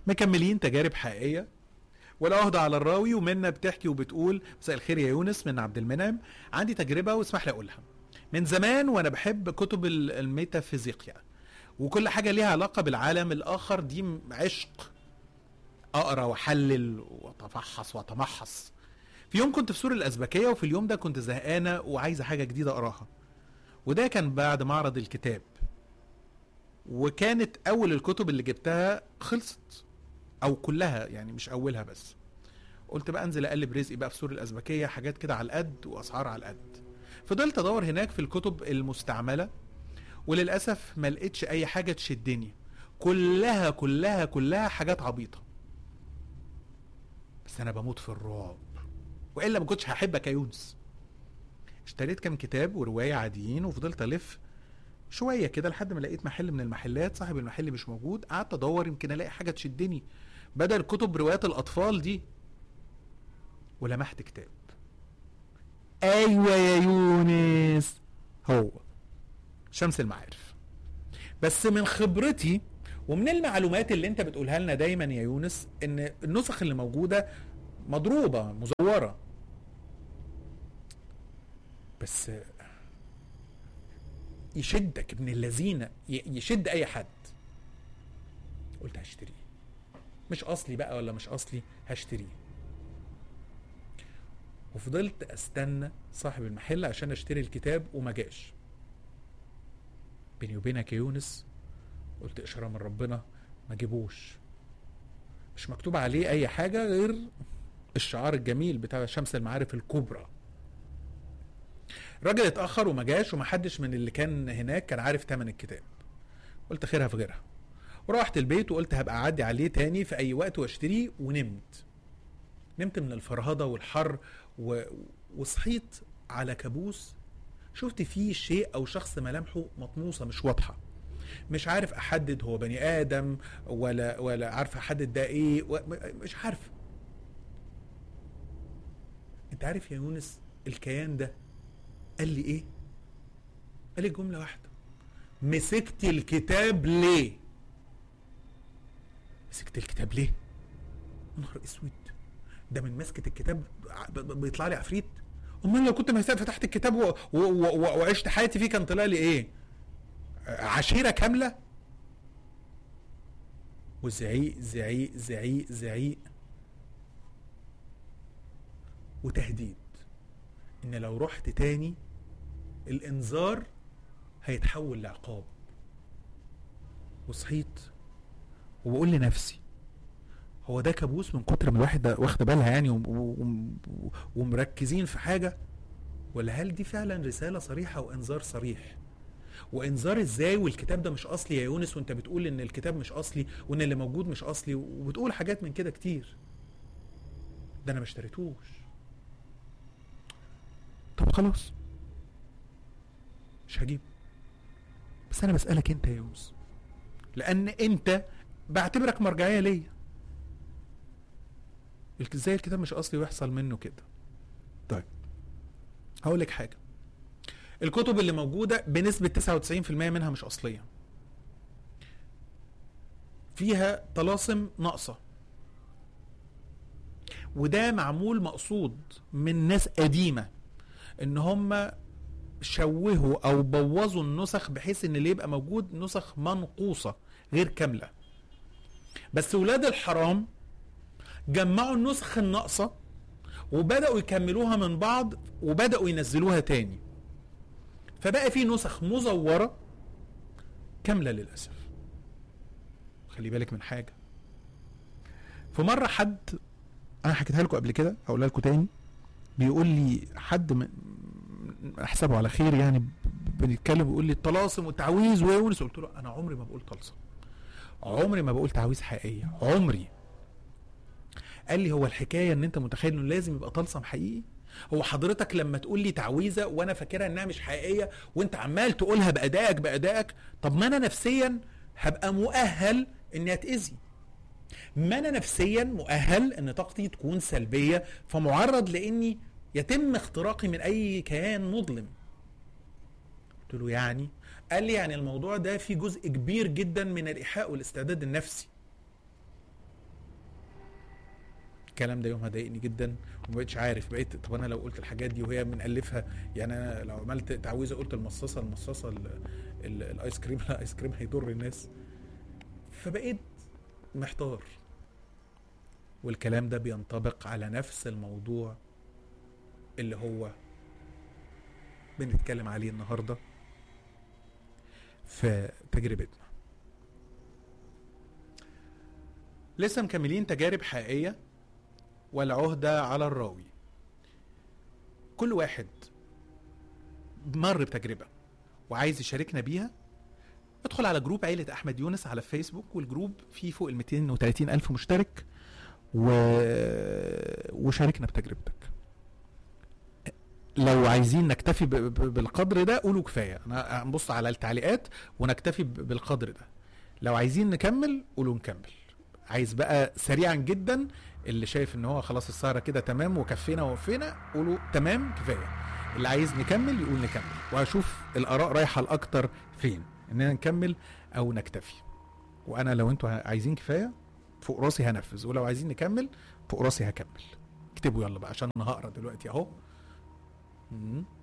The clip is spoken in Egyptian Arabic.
مكملين تجارب حقيقيه والعهدة على الراوي ومنى بتحكي وبتقول مساء الخير يا يونس من عبد المنعم عندي تجربة واسمح لي أقولها من زمان وأنا بحب كتب ال- الميتافيزيقيا وكل حاجة ليها علاقة بالعالم الآخر دي م- عشق أقرأ وأحلل وأتفحص وأتمحص في يوم كنت في سور الأزبكية وفي اليوم ده كنت زهقانة وعايزة حاجة جديدة أقراها وده كان بعد معرض الكتاب وكانت أول الكتب اللي جبتها خلصت او كلها يعني مش اولها بس قلت بقى انزل اقلب رزقي بقى في سور الازبكيه حاجات كده على القد واسعار على القد فضلت ادور هناك في الكتب المستعمله وللاسف ما لقيتش اي حاجه تشدني كلها كلها كلها حاجات عبيطه بس انا بموت في الرعب والا ما كنتش هحبك يا يونس اشتريت كام كتاب وروايه عاديين وفضلت الف شويه كده لحد ما لقيت محل من المحلات صاحب المحل مش موجود قعدت ادور يمكن الاقي حاجه تشدني بدل كتب روايات الاطفال دي ولمحت كتاب ايوه يا يونس هو شمس المعارف بس من خبرتي ومن المعلومات اللي انت بتقولها لنا دايما يا يونس ان النسخ اللي موجوده مضروبه مزوره بس يشدك ابن اللذينه ي- يشد اي حد قلت هشتريه مش اصلي بقى ولا مش اصلي هشتريه وفضلت استنى صاحب المحل عشان اشتري الكتاب وما جاش بيني وبينك يا يونس قلت اشاره من ربنا ما جيبوش مش مكتوب عليه اي حاجه غير الشعار الجميل بتاع شمس المعارف الكبرى الراجل اتاخر وما جاش ومحدش من اللي كان هناك كان عارف تمن الكتاب قلت خيرها في غيرها وروحت البيت وقلت هبقى اعدي عليه تاني في اي وقت واشتريه ونمت نمت من الفرهده والحر و... وصحيت على كابوس شفت فيه شيء او شخص ملامحه مطموسه مش واضحه مش عارف احدد هو بني ادم ولا ولا عارف احدد ده ايه و... مش عارف انت عارف يا يونس الكيان ده قال لي ايه قال لي جمله واحده مسكت الكتاب ليه مسكت الكتاب ليه يا نهار اسود ده من مسكه الكتاب ب- ب- بيطلع لي عفريت امال لو كنت مسافه فتحت الكتاب و... و... و... وعشت حياتي فيه كان طلع لي ايه عشيره كامله وزعيق زعيق زعيق زعيق وتهديد ان لو رحت تاني الانذار هيتحول لعقاب وصحيت وبقول لنفسي هو ده كابوس من كتر ما الواحد ده واخد بالها يعني وم- وم- ومركزين في حاجه ولا هل دي فعلا رساله صريحه وانذار صريح وانذار ازاي والكتاب ده مش اصلي يا يونس وانت بتقول ان الكتاب مش اصلي وان اللي موجود مش اصلي وبتقول حاجات من كده كتير ده انا ما اشتريتوش طب خلاص مش هجيب بس انا بسالك انت يا يونس لان انت بعتبرك مرجعيه ليا الك- ازاي الكتاب مش اصلي ويحصل منه كده طيب هقول لك حاجه الكتب اللي موجوده بنسبه 99% منها مش اصليه فيها طلاسم ناقصه وده معمول مقصود من ناس قديمه ان هم شوهوا او بوظوا النسخ بحيث ان اللي يبقى موجود نسخ منقوصه غير كامله بس ولاد الحرام جمعوا النسخ الناقصه وبداوا يكملوها من بعض وبداوا ينزلوها تاني فبقى في نسخ مزوره كامله للاسف خلي بالك من حاجه في مره حد انا حكيتها لكم قبل كده هقولها لكم تاني بيقول لي حد من احسبه على خير يعني ب- بنتكلم بيقول لي الطلاسم والتعويذ ويونس قلت له انا عمري ما بقول طلسم عمري ما بقول تعويذ حقيقيه عمري قال لي هو الحكايه ان انت متخيل انه لازم يبقى طلسم حقيقي هو حضرتك لما تقول لي تعويذه وانا فاكرها انها مش حقيقيه وانت عمال تقولها بادائك بادائك طب ما انا نفسيا هبقى مؤهل اني اتاذي ما انا نفسيا مؤهل ان طاقتي تكون سلبيه فمعرض لاني يتم اختراقي من اي كيان مظلم قلت له يعني قال لي يعني الموضوع ده فيه جزء كبير جدا من الايحاء والاستعداد النفسي الكلام ده يومها ضايقني جدا وما بقتش عارف بقيت طب انا لو قلت الحاجات دي وهي بنالفها يعني انا لو عملت تعويذه قلت المصاصه المصاصه ال- ال- الايس كريم لا ايس كريم هيضر الناس فبقيت محتار والكلام ده بينطبق على نفس الموضوع اللي هو بنتكلم عليه النهارده في تجربتنا لسه مكملين تجارب حقيقيه والعهده على الراوي كل واحد مر بتجربه وعايز يشاركنا بيها ادخل على جروب عيلة أحمد يونس على فيسبوك والجروب فيه فوق ال 230 ألف مشترك و... وشاركنا بتجربتك لو عايزين نكتفي ب... ب... بالقدر ده قولوا كفاية أنا هنبص على التعليقات ونكتفي ب... بالقدر ده لو عايزين نكمل قولوا نكمل عايز بقى سريعا جدا اللي شايف ان هو خلاص السهرة كده تمام وكفينا ووفينا قولوا تمام كفاية اللي عايز نكمل يقول نكمل وهشوف الآراء رايحة الأكتر فين اننا نكمل او نكتفي وانا لو انتوا عايزين كفايه فوق راسي هنفذ ولو عايزين نكمل فوق راسي هكمل اكتبوا يلا بقى عشان انا هقرا دلوقتي اهو مم.